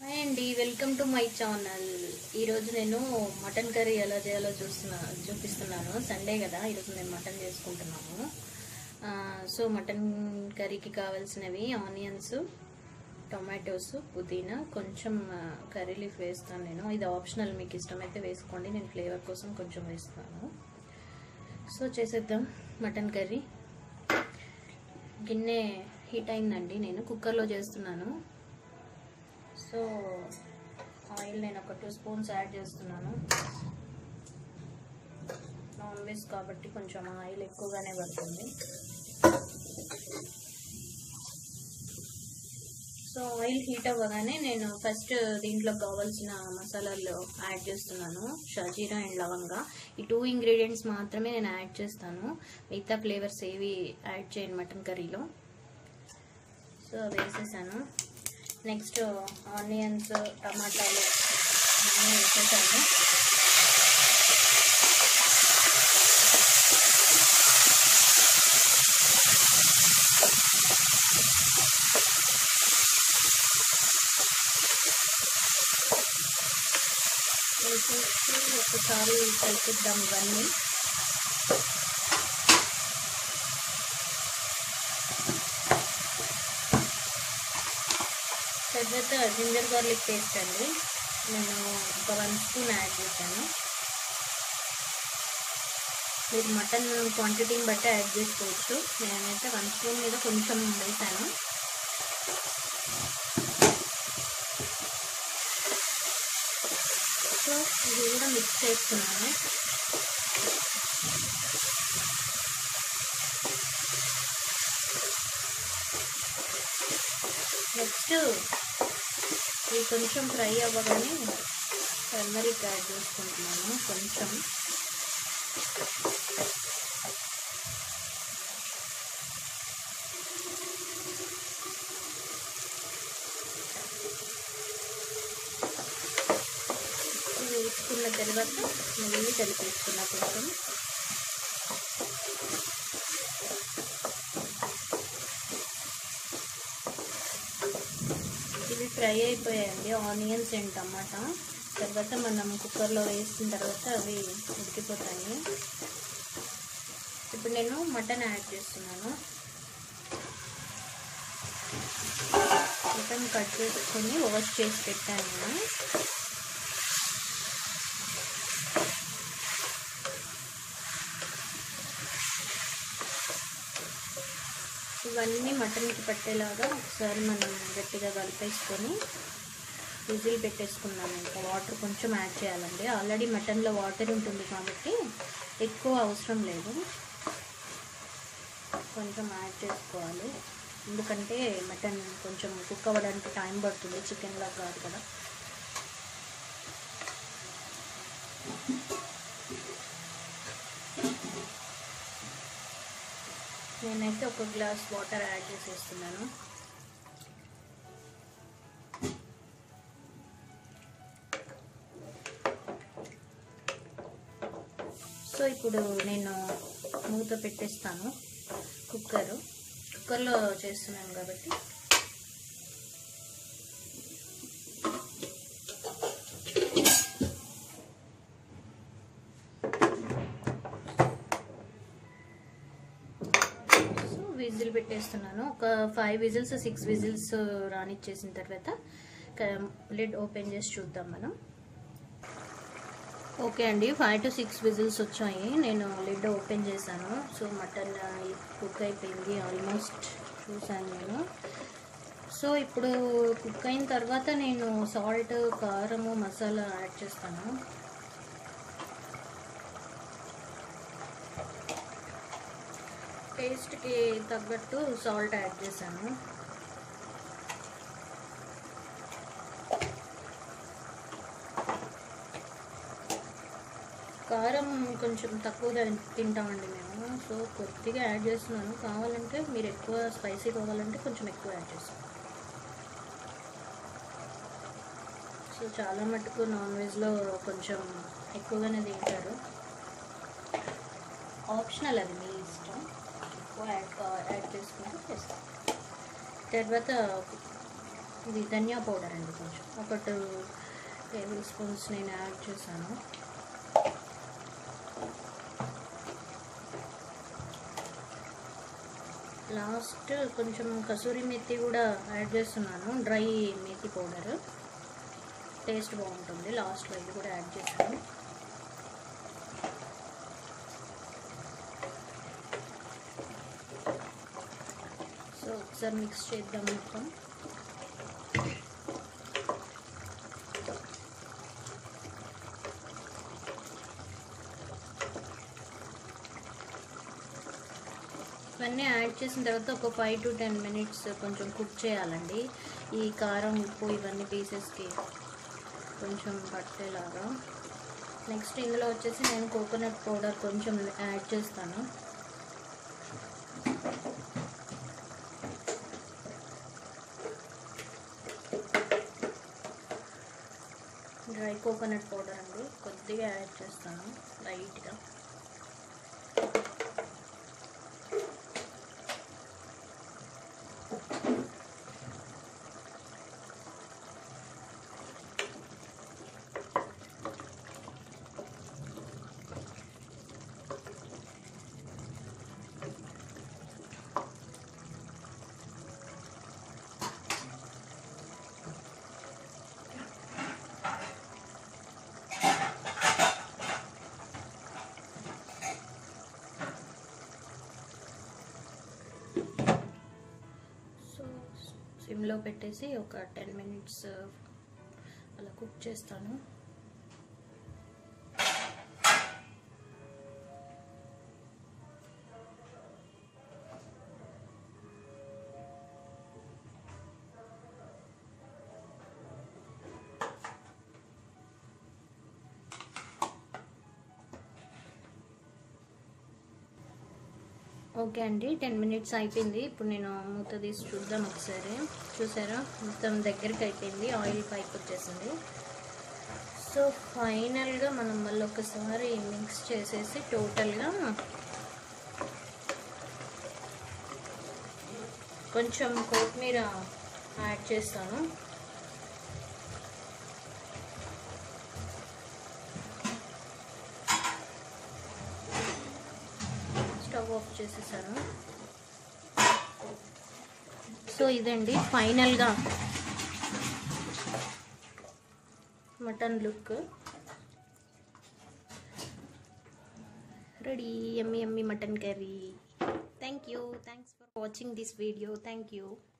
hi అండి welcome to my channel ఈరోజు నేను మటన్ కర్రీ ఎలా చేయాలో చూస్తున్నా చూపిస్తున్నాను సండే కదా ఈరోజు నేను మటన్ చేసుకుంటున్నాము ఆ, సో మటన్ కర్రీకి కావాల్సినవి ఆనియన్స్ టొమాటోస్ పుదీనా కొంచెం ఆ, కర్రీ లీఫ్ వేస్తాను నేను ఇది ఆప్షనల్ మీకు ఇష్టమైతే వేసుకోండి నేను ఫ్లేవర్ కోసం కొంచెం వేస్తాను సో చేసేద్దాం మటన్ కర్రీ గిన్నె హీట్ అయిందండి నేను కుక్కర్లో చేస్తున్నాను సో ఆయిల్ నేను ఒక టూ స్పూన్స్ యాడ్ చేస్తున్నాను నాన్ వెజ్ కాబట్టి కొంచెం ఆయిల్ ఎక్కువగానే పడుతుంది సో ఆయిల్ హీట్ అవ్వగానే నేను ఫస్ట్ దీంట్లో కావాల్సిన మసాలాలు యాడ్ చేస్తున్నాను షాజీరా అండ్ లవంగా ఈ టూ ఇంగ్రీడియంట్స్ మాత్రమే నేను యాడ్ చేస్తాను మిగతా ఫ్లేవర్స్ ఏవి యాడ్ చేయను మటన్ కర్రీలో సో వేసేసాను నెక్స్ట్ ఆనియన్స్ టమాటాలు అన్నీ వేసేసాను వేసేసి ఒకసారి కలిపిద్దాం ఇవన్నీ తర్వాత జింజర్ గార్లిక్ పేస్ట్ అండి నేను ఒక వన్ స్పూన్ యాడ్ చేశాను మీరు మటన్ క్వాంటిటీని బట్టి యాడ్ చేసుకోవచ్చు నేనైతే వన్ స్పూన్ మీద కొంచెం వేసాను సో ఇది కూడా మిక్స్ చేస్తున్నాను నెక్స్ట్ ఇది కొంచెం ఫ్రై అవ్వగానే టర్మరిక్ యాడ్ చేసుకుంటున్నాను కొంచెం ఇది వేసుకున్న తర్వాత మళ్ళీ కలిపేసుకున్న కొంచెం ఇవి ఫ్రై అయిపోయాయండి ఆనియన్స్ అండ్ టమాటా తర్వాత మనం కుక్కర్లో వేసిన తర్వాత అవి ఉడికిపోతాయి ఇప్పుడు నేను మటన్ యాడ్ చేస్తున్నాను మటన్ కట్ చేసుకొని వాష్ చేసి పెట్టాను ఇవన్నీ మటన్కి పట్టేలాగా ఒకసారి మనం గట్టిగా కలిపేసుకొని విజిల్ పెట్టేసుకున్నాం ఇంకా వాటర్ కొంచెం యాడ్ చేయాలండి ఆల్రెడీ మటన్లో వాటర్ ఉంటుంది కాబట్టి ఎక్కువ అవసరం లేదు కొంచెం యాడ్ చేసుకోవాలి ఎందుకంటే మటన్ కొంచెం కుక్ అవ్వడానికి టైం పడుతుంది చికెన్లా కాదు కదా నేనైతే ఒక గ్లాస్ వాటర్ యాడ్ చేసేస్తున్నాను సో ఇప్పుడు నేను మూత పెట్టేస్తాను కుక్కర్ కుక్కర్లో చేస్తున్నాను కాబట్టి సో విజిల్ పెట్టేస్తున్నాను ఒక ఫైవ్ విజిల్స్ సిక్స్ విజిల్స్ రానిచ్చేసిన తర్వాత లిడ్ ఓపెన్ చేసి చూద్దాం మనం ఓకే అండి ఫైవ్ టు సిక్స్ విజిల్స్ వచ్చాయి నేను లిడ్ ఓపెన్ చేశాను సో మటన్ కుక్ అయిపోయింది ఆల్మోస్ట్ చూసాను నేను సో ఇప్పుడు కుక్ అయిన తర్వాత నేను సాల్ట్ కారము మసాలా యాడ్ చేస్తాను టేస్ట్కి తగ్గట్టు సాల్ట్ యాడ్ చేశాను కారం కొంచెం తక్కువగా తింటామండి మేము సో కొద్దిగా యాడ్ చేస్తున్నాను కావాలంటే మీరు ఎక్కువ స్పైసీ కావాలంటే కొంచెం ఎక్కువ యాడ్ చేస్తాను సో చాలా మటుకు నాన్ వెజ్లో కొంచెం ఎక్కువగానే తింటారు ఆప్షనల్ అది మీ ఇష్టం ఎక్కువ యాడ్ కా- యాడ్ చేసుకుంటే చేస్తాం తర్వాత ఇది ధనియా పౌడర్ అండి కొంచెం ఒక టూ టేబుల్ స్పూన్స్ నేను యాడ్ చేశాను లాస్ట్ కొంచెం కసూరి మెత్తి కూడా యాడ్ చేస్తున్నాను డ్రై మెత్తి పౌడర్ టేస్ట్ బాగుంటుంది లాస్ట్లో ఇది కూడా యాడ్ చేశాను సో ఒకసారి మిక్స్ చేద్దాం మొత్తం ఇవన్నీ యాడ్ చేసిన తర్వాత ఒక ఫైవ్ టు టెన్ మినిట్స్ కొంచెం కుక్ చేయాలండి ఈ కారం ఉప్పు ఇవన్నీ పీసెస్కి కొంచెం పట్టేలాగా నెక్స్ట్ ఇందులో వచ్చేసి నేను కోకోనట్ పౌడర్ కొంచెం యాడ్ చేస్తాను డ్రై కోకోనట్ పౌడర్ అండి కొద్దిగా యాడ్ చేస్తాను లైట్గా సో సిమ్లో పెట్టేసి ఒక టెన్ మినిట్స్ అలా కుక్ చేస్తాను ఓకే అండి టెన్ మినిట్స్ అయిపోయింది ఇప్పుడు నేను మూత తీసి చూద్దాం ఒకసారి చూసారా మొత్తం దగ్గరికి అయిపోయింది ఆయిల్ పైకి వచ్చేసింది సో ఫైనల్గా మనం మళ్ళీ ఒకసారి మిక్స్ చేసేసి టోటల్గా కొంచెం కొత్తిమీర యాడ్ చేస్తాను స్టవ్ ఆఫ్ చేసేసాను సో ఇదండి ఫైనల్గా mutton look ready yummy yummy mutton curry thank you thanks for watching this video thank you